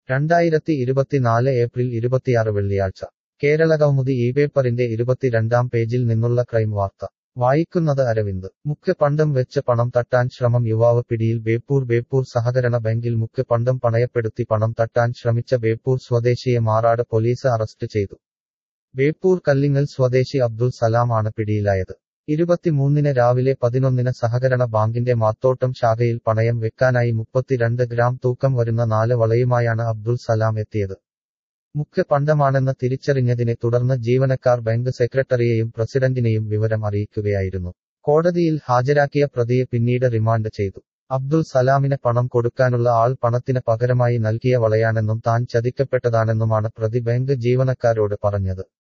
രണ്ടായിരത്തി ഇരുപത്തിനാല് ഏപ്രിൽ ഇരുപത്തിയാറ് വെള്ളിയാഴ്ച കേരള കൗമുദി ഈ പേപ്പറിന്റെ ഇരുപത്തിരണ്ടാം പേജിൽ നിന്നുള്ള ക്രൈം വാർത്ത വായിക്കുന്നത് അരവിന്ദ് മുഖ്യ പണ്ടം വെച്ച് പണം തട്ടാൻ ശ്രമം യുവാവ് പിടിയിൽ ബേപ്പൂർ ബേപ്പൂർ സഹകരണ ബാങ്കിൽ മുഖ്യ പണ്ടം പണയപ്പെടുത്തി പണം തട്ടാൻ ശ്രമിച്ച ബേപ്പൂർ സ്വദേശിയെ മാറാട് പോലീസ് അറസ്റ്റ് ചെയ്തു ബേപ്പൂർ കല്ലിങ്ങൽ സ്വദേശി അബ്ദുൾ സലാം ആണ് പിടിയിലായത് ഇരുപത്തിമൂന്നിന് രാവിലെ പതിനൊന്നിന് സഹകരണ ബാങ്കിന്റെ മാത്തോട്ടം ശാഖയിൽ പണയം വെക്കാനായി മുപ്പത്തിരണ്ട് ഗ്രാം തൂക്കം വരുന്ന നാല് വളയുമായാണ് അബ്ദുൾ സലാം എത്തിയത് മുഖ്യ പണ്ടമാണെന്ന് തിരിച്ചറിഞ്ഞതിനെ തുടർന്ന് ജീവനക്കാർ ബാങ്ക് സെക്രട്ടറിയെയും പ്രസിഡന്റിനെയും വിവരം അറിയിക്കുകയായിരുന്നു കോടതിയിൽ ഹാജരാക്കിയ പ്രതിയെ പിന്നീട് റിമാൻഡ് ചെയ്തു അബ്ദുൾ സലാമിന് പണം കൊടുക്കാനുള്ള ആൾ പണത്തിന് പകരമായി നൽകിയ വളയാണെന്നും താൻ ചതിക്കപ്പെട്ടതാണെന്നുമാണ് പ്രതി ബാങ്ക് ജീവനക്കാരോട് പറഞ്ഞത്